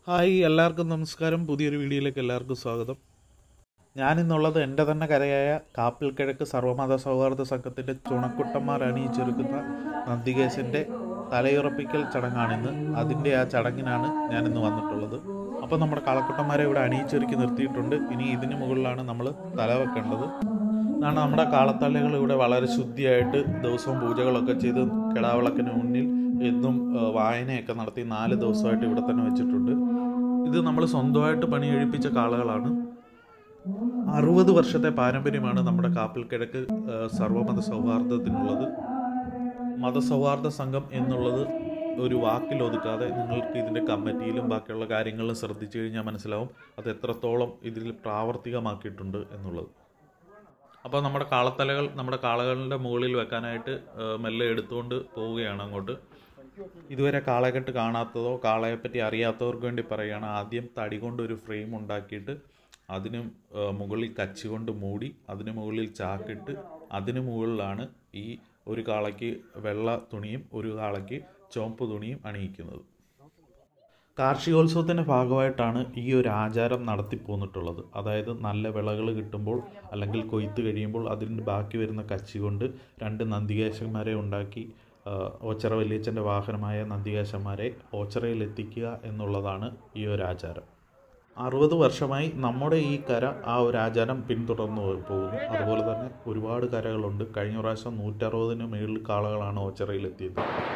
Hi എല്ലാവർക്കും നമസ്കാരം പുതിയൊരു വീഡിയോയിലേക്ക് എല്ലാവർക്കും സ്വാഗതം ഞാനിന്നുള്ളത് എൻ്റെ തന്നെ കരയായ കാപ്പിൽ കിഴക്ക് സർവ്വമത സൗഹാർദ്ദ സംഘത്തിൻ്റെ ചുണക്കുട്ടന്മാർ അണിയിച്ചൊരുക്കുന്ന നന്ദികേശൻ്റെ തലയുറപ്പിക്കൽ ചടങ്ങാണിന്ന് അതിൻ്റെ ആ ചടങ്ങിനാണ് ഞാനിന്ന് വന്നിട്ടുള്ളത് അപ്പോൾ നമ്മുടെ കാളക്കുട്ടന്മാരെ ഇവിടെ അണിയിച്ചൊരുക്കി നിർത്തിയിട്ടുണ്ട് ഇനി ഇതിന് മുകളിലാണ് നമ്മൾ തല വെക്കേണ്ടത് ഇതാണ് നമ്മുടെ കാളത്തലകൾ ഇവിടെ വളരെ ശുദ്ധിയായിട്ട് ദിവസവും പൂജകളൊക്കെ ചെയ്ത് കിടാവിളക്കിന് മുന്നിൽ എന്നും ആ, വായനയൊക്കെ നടത്തി നാല് ദിവസമായിട്ട് ഇവിടെ തന്നെ വെച്ചിട്ടുണ്ട് ഇത് നമ്മൾ സ്വന്തമായിട്ട് പണി കഴിപ്പിച്ച കാളകളാണ് അറുപത് വർഷത്തെ പാരമ്പര്യമാണ് നമ്മുടെ കാപ്പിൽ കിഴക്ക് ആ, സർവ്വമത സൗഹാർദ്ദത്തിനുള്ളത് മതസൗഹാർദ്ദ സംഘം എന്നുള്ളത് ഒരു വാക്കിൽ ഒതുക്കാതെ നിങ്ങൾക്ക് ഇതിൻ്റെ കമ്മിറ്റിയിലും ബാക്കിയുള്ള കാര്യങ്ങളിലും ശ്രദ്ധിച്ചു കഴിഞ്ഞാൽ മനസ്സിലാവും അത് എത്രത്തോളം ഇതിൽ പ്രാവർത്തികമാക്കിയിട്ടുണ്ട് എന്നുള്ളത് അപ്പോൾ നമ്മുടെ കാളത്തലകൾ നമ്മുടെ കാളകളുടെ മുകളിൽ വെക്കാനായിട്ട് ആ, മെല്ലെ എടുത്തുകൊണ്ട് പോവുകയാണ് അങ്ങോട്ട് ഇതുവരെ കാളകെട്ട് കാണാത്തതോ കാളയെപ്പറ്റി അറിയാത്തവർക്ക് വേണ്ടി പറയുകയാണ് ആദ്യം തടി കൊണ്ട് ഒരു ഫ്രെയിം ഉണ്ടാക്കിയിട്ട് അതിന് ആ, മുകളിൽ കച്ചി കൊണ്ട് മൂടി അതിന് മുകളിൽ ചാക്കിട്ട് അതിന് മുകളിലാണ് ഈ ഒരു കാളയ്ക്ക് വെള്ള തുണിയും ഒരു കാളയ്ക്ക് ചുവപ്പ് തുണിയും അണിയിക്കുന്നത് കാർഷികോത്സവത്തിൻ്റെ ഭാഗമായിട്ടാണ് ഈ ഒരു ആചാരം നടത്തിപ്പോന്നിട്ടുള്ളത് അതായത് നല്ല വിളകൾ കിട്ടുമ്പോൾ അല്ലെങ്കിൽ കൊയ്ത്ത് കഴിയുമ്പോൾ അതിന് ബാക്കി വരുന്ന കച്ചി കൊണ്ട് രണ്ട് നന്ദികേശന്മാരെ ഉണ്ടാക്കി ആ, ഓച്ചിറ വലിയച്ഛൻ്റെ വാഹനമായ നന്ദികേശന്മാരെ ഓച്ചിറയിൽ എത്തിക്കുക എന്നുള്ളതാണ് ഈ ഒരു ആചാരം അറുപത് വർഷമായി നമ്മുടെ ഈ കര ആ ഒരു ആചാരം പിന്തുടർന്നു പോകുന്നു അതുപോലെ തന്നെ ഒരുപാട് കരകളുണ്ട് കഴിഞ്ഞ പ്രാവശ്യം നൂറ്ററുപതിന് മേളിൽ കാളകളാണ് ഓച്ചിറയിൽ എത്തിയത്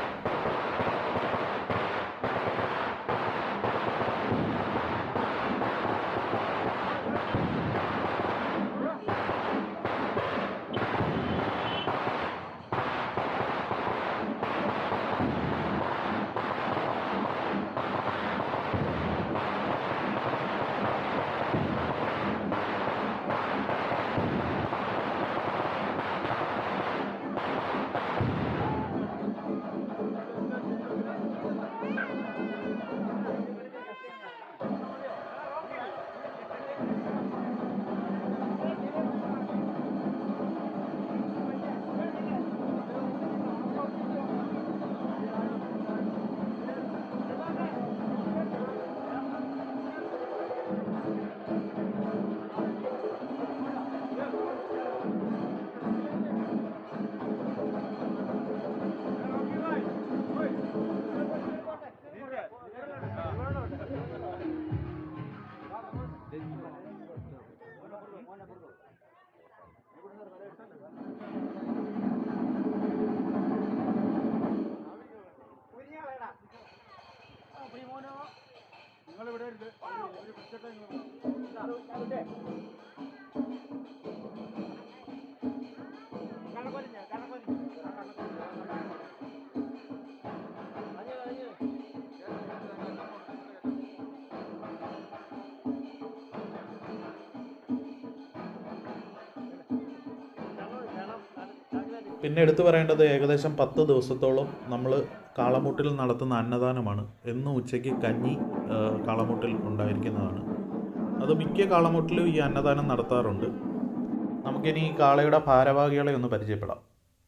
പിന്നെ എടുത്തു പറയേണ്ടത് ഏകദേശം പത്ത് ദിവസത്തോളം നമ്മൾ കാളമുട്ടിൽ നടത്തുന്ന അന്നദാനമാണ് എന്നും ഉച്ചയ്ക്ക് കഞ്ഞി ആ, കാളമുട്ടിൽ ഉണ്ടായിരിക്കുന്നതാണ് അത് മിക്ക കാളമുട്ടിലും ഈ അന്നദാനം നടത്താറുണ്ട് നമുക്കിനി ഈ കാളയുടെ ഭാരവാഹികളെ ഒന്ന് പരിചയപ്പെടാം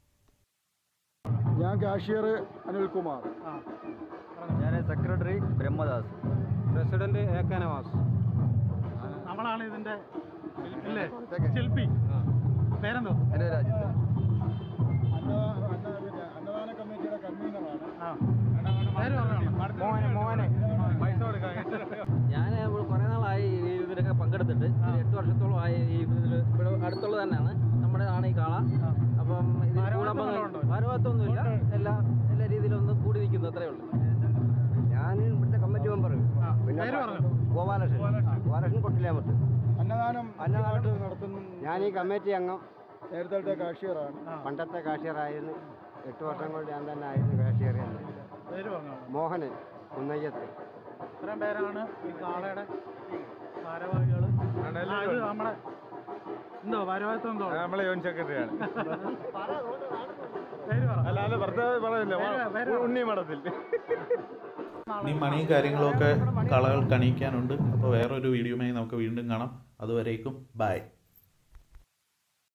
ഞാൻ കാഷ്യർ അനിൽകുമാർ ഞാൻ secretary Brahmadas president A K Navas നമ്മളാണ് ഇതിന്റെ ഇല്ലേ ശില്പി പേരെന്തോ എൻ്റെ രാജ്യത്ത് അന്നദാന കമ്മിറ്റിയുടെ കൺവീനറാണ് ആ പേര് പറഞ്ഞോ മോഹനെ പൈസ കൊടുക്കാം ഞാൻ കുറേ നാളായി ഈ ഇതിലൊക്കെ പങ്കെടുത്തിട്ട് ഒരു എട്ട് വർഷത്തോളമായി ഈ ഇതിൽ ഇവിടെ അടുത്തുള്ള തന്നെയാണ് നമ്മുടെ ആണ് ഈ കാള അപ്പം ഇതിൽ ഭാരവാഹിത്വം കൂടാൻ വല്ലതും ഉണ്ടോ? ഭാരവാത്തൊന്നുമില്ല എല്ലാ എല്ലാ രീതിയിലും ഒന്ന് കൂടി നിൽക്കുന്നു അത്രേ ഉള്ളൂ ഞാൻ ഇവിടുത്തെ കമ്മിറ്റി മെമ്പർ പിന്നെ പേര് പറഞ്ഞോ ഗോപാലകൃഷ്ണൻ ഗോപാലകൃഷ്ണൻ കൊട്ടിലേമത്ത് അന്നദാനം അന്നദാനം നടത്തുന്ന ഞാൻ ഈ കമ്മിറ്റി അംഗം നേരത്തെ കാഷ്യറാണ് പണ്ടത്തെ കാഷ്യറായിരുന്നു എട്ട് വർഷം കൊണ്ട് ഞാൻ തന്നെ ആയിരുന്നു കാഷ്യർ പേര് പറഞ്ഞോ മോഹനൻ കുന്നയ്യത്ത് ഇത്രയും പേരാണ് ഈ കാളയുടെ ഭാരവാഹികൾ ഇത് നമ്മുടെ എന്തോ ഭാരവാഹിത്വം എന്തോ നമ്മളെ യൂണിയൻ സെക്രട്ടറിയാണ് പേര് പറ അല്ലാതെ വെറുതെ പറയില്ല പേര് പേര് പറ. ഉണ്ണി മഠത്തിൽ ഇനി മണിയും കാര്യങ്ങളൊക്കെ കളകൾ കണിയിക്കാനുണ്ട് അപ്പോൾ വേറൊരു വീഡിയോയുമായി നമുക്ക് വീണ്ടും കാണാം അതുവരേക്കും ബൈ